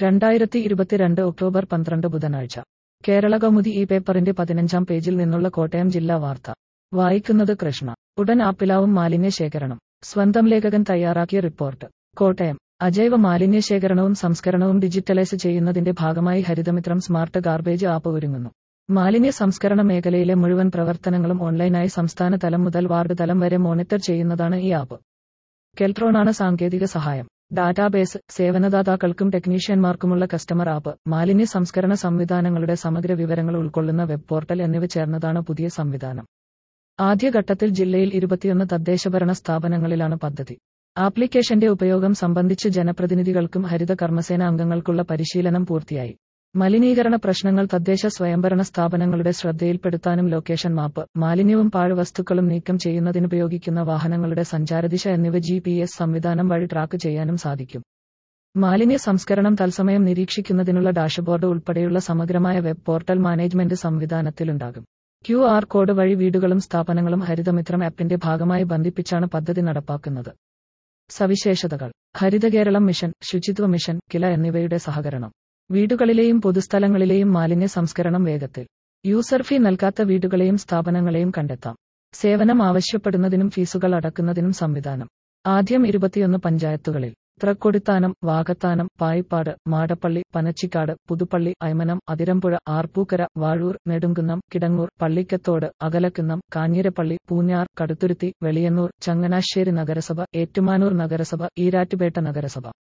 രണ്ടായിരത്തി ഇരുപത്തിരണ്ട് ഒക്ടോബർ പന്ത്രണ്ട് ബുധനാഴ്ച കേരള കൗമുദി ഈ പേപ്പറിന്റെ പതിനഞ്ചാം പേജിൽ നിന്നുള്ള കോട്ടയം ജില്ലാ വാർത്ത വായിക്കുന്നത് കൃഷ്ണ ഉടൻ ആപ്പിലാവും മാലിന്യ ശേഖരണം സ്വന്തം ലേഖകൻ തയ്യാറാക്കിയ റിപ്പോർട്ട് കോട്ടയം അജൈവ മാലിന്യ ശേഖരണവും സംസ്കരണവും ഡിജിറ്റലൈസ് ചെയ്യുന്നതിന്റെ ഭാഗമായി ഹരിതമിത്രം സ്മാർട്ട് ഗാർബേജ് ആപ്പ് ഒരുങ്ങുന്നു മാലിന്യ സംസ്കരണ മേഖലയിലെ മുഴുവൻ പ്രവർത്തനങ്ങളും ഓൺലൈനായി സംസ്ഥാന തലം മുതൽ വാർഡ് തലം വരെ മോണിറ്റർ ചെയ്യുന്നതാണ് ഈ ആപ്പ് കെൽട്രോണാണ് സാങ്കേതിക സഹായം ഡാറ്റാബേസ് സേവനദാതാക്കൾക്കും ടെക്നീഷ്യന്മാർക്കുമുള്ള കസ്റ്റമർ ആപ്പ് മാലിന്യ സംസ്കരണ സംവിധാനങ്ങളുടെ സമഗ്ര വിവരങ്ങൾ ഉൾക്കൊള്ളുന്ന വെബ് പോർട്ടൽ എന്നിവ ചേർന്നതാണ് പുതിയ സംവിധാനം ആദ്യഘട്ടത്തിൽ ജില്ലയിൽ ഇരുപത്തിയൊന്ന് തദ്ദേശഭരണ സ്ഥാപനങ്ങളിലാണ് പദ്ധതി ആപ്ലിക്കേഷന്റെ ഉപയോഗം സംബന്ധിച്ച് ജനപ്രതിനിധികൾക്കും ഹരിത കർമ്മസേന അംഗങ്ങൾക്കുള്ള പരിശീലനം പൂർത്തിയായി മലിനീകരണ പ്രശ്നങ്ങൾ തദ്ദേശ സ്വയംഭരണ സ്ഥാപനങ്ങളുടെ ശ്രദ്ധയിൽപ്പെടുത്താനും ലൊക്കേഷൻ മാപ്പ് മാലിന്യവും പാഴ്വസ്തുക്കളും നീക്കം ചെയ്യുന്നതിനുപയോഗിക്കുന്ന വാഹനങ്ങളുടെ സഞ്ചാരദിശ എന്നിവ ജി പി എസ് സംവിധാനം വഴി ട്രാക്ക് ചെയ്യാനും സാധിക്കും മാലിന്യ സംസ്കരണം തത്സമയം നിരീക്ഷിക്കുന്നതിനുള്ള ഡാഷ്ബോർഡ് ഉൾപ്പെടെയുള്ള സമഗ്രമായ വെബ് പോർട്ടൽ മാനേജ്മെന്റ് സംവിധാനത്തിലുണ്ടാകും ക്യു ആർ കോഡ് വഴി വീടുകളും സ്ഥാപനങ്ങളും ഹരിതമിത്രം ആപ്പിന്റെ ഭാഗമായി ബന്ധിപ്പിച്ചാണ് പദ്ധതി നടപ്പാക്കുന്നത് സവിശേഷതകൾ ഹരിത കേരളം മിഷൻ ശുചിത്വ മിഷൻ കില എന്നിവയുടെ സഹകരണം വീടുകളിലെയും പൊതുസ്ഥലങ്ങളിലെയും മാലിന്യ സംസ്കരണം വേഗത്തിൽ യൂസർ ഫീ നൽകാത്ത വീടുകളെയും സ്ഥാപനങ്ങളെയും കണ്ടെത്താം സേവനം ആവശ്യപ്പെടുന്നതിനും ഫീസുകൾ അടക്കുന്നതിനും സംവിധാനം ആദ്യം ഇരുപത്തിയൊന്ന് പഞ്ചായത്തുകളിൽ ത്രക്കൊടിത്താനം വാകത്താനം പായിപ്പാട് മാടപ്പള്ളി പനച്ചിക്കാട് പുതുപ്പള്ളി അയമനം അതിരമ്പുഴ ആർപ്പൂക്കര വാഴൂർ നെടുങ്കുന്നം കിടങ്ങൂർ പള്ളിക്കത്തോട് അകലക്കുന്നം കാഞ്ഞിരപ്പള്ളി പൂഞ്ഞാർ കടുത്തുരുത്തി വെളിയന്നൂർ ചങ്ങനാശ്ശേരി നഗരസഭ ഏറ്റുമാനൂർ നഗരസഭ ഈരാറ്റുപേട്ട നഗരസഭ